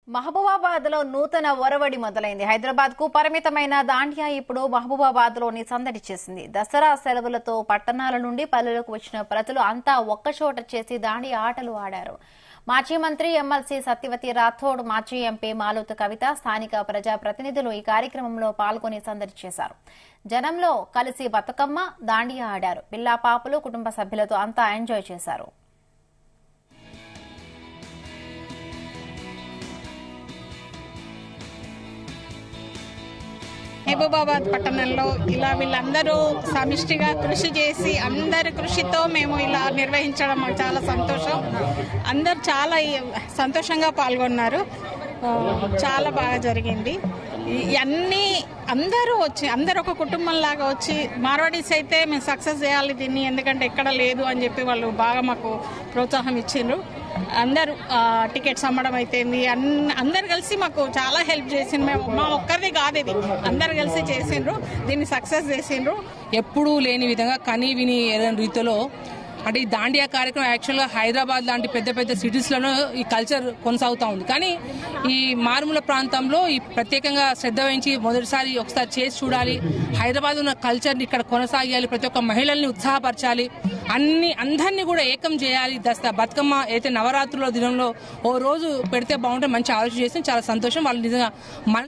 మహబూబాబాద్ లో నూతన ఒరవడి మొదలైంది హైదరాబాద్ కు పరిమితమైన దాండియా ఇప్పుడు మహబూబాబాద్ లోని సందడి చేసింది దసరా సెలవులతో పట్టణాల నుండి పల్లెలకు వచ్చిన ప్రజలు అంతా ఒక్కచోట చేసి దాండియా ఆటలు ఆడారు మాజీ మంత్రి ఎమ్మెల్సీ సత్యవతి రాథోడ్ మాజీ ఎంపీ మాలుత్ కవిత స్థానిక ప్రజాప్రతినిధులు ఈ కార్యక్రమంలో పాల్గొని సందడి చేశారు జనంలో కలిసి బతుకమ్మ దాండియా ఆడారు పిల్లా పాపలు కుటుంబ సభ్యులతో అంతా ఎంజాయ్ చేశారు మహబూబాబాద్ పట్టణంలో ఇలా వీళ్ళందరూ సమిష్టిగా కృషి చేసి అందరి కృషితో మేము ఇలా నిర్వహించడం మాకు చాలా సంతోషం అందరు చాలా సంతోషంగా పాల్గొన్నారు ఆ, చాలా బాగా జరిగింది ఈ- అన్నీ అందరూ వచ్చి అందరు ఒక కుటుంబం లాగా వచ్చి మార్వాడీస్ అయితే మేము సక్సెస్ చేయాలి దీన్ని ఎందుకంటే ఎక్కడ లేదు అని చెప్పి వాళ్ళు బాగా మాకు ప్రోత్సాహం ఇచ్చిండ్రు అందరూ ఆ, టికెట్స్ అమ్మడం అయితేంది అన్- అందరు కలిసి మాకు చాలా హెల్ప్ చేసిండ్రు మేము మా ఒక్కరిది కాదు ఇది అందరు కలిసి చేసిండ్రు దీన్ని సక్సెస్ చేసిండ్రు ఎప్పుడూ లేని విధంగా కని విని ఎరగని రీతిలో అంటే ఈ దాండియా కార్యక్రమం యాక్చువల్గా హైదరాబాద్ లాంటి పెద్ద పెద్ద సిటీస్లోనూ ఈ కల్చర్ కొనసాగుతూ ఉంది కానీ ఈ మారుమూల ప్రాంతంలో ఈ ప్రత్యేకంగా శ్రద్ధ వహించి మొదటిసారి ఒకసారి చేసి చూడాలి హైదరాబాద్ ఉన్న కల్చర్ని ఇక్కడ కొనసాగాలి ప్రతి ఒక్క మహిళల్ని ఉత్సాహపరచాలి అన్ని అందరినీ కూడా ఏకం చేయాలి దసరా బతుకమ్మ అయితే నవరాత్రుల దినంలో ఓ రోజు పెడితే బాగుంటే మంచి ఆలోచన చేసి చాలా సంతోషం వాళ్ళు నిజంగా మన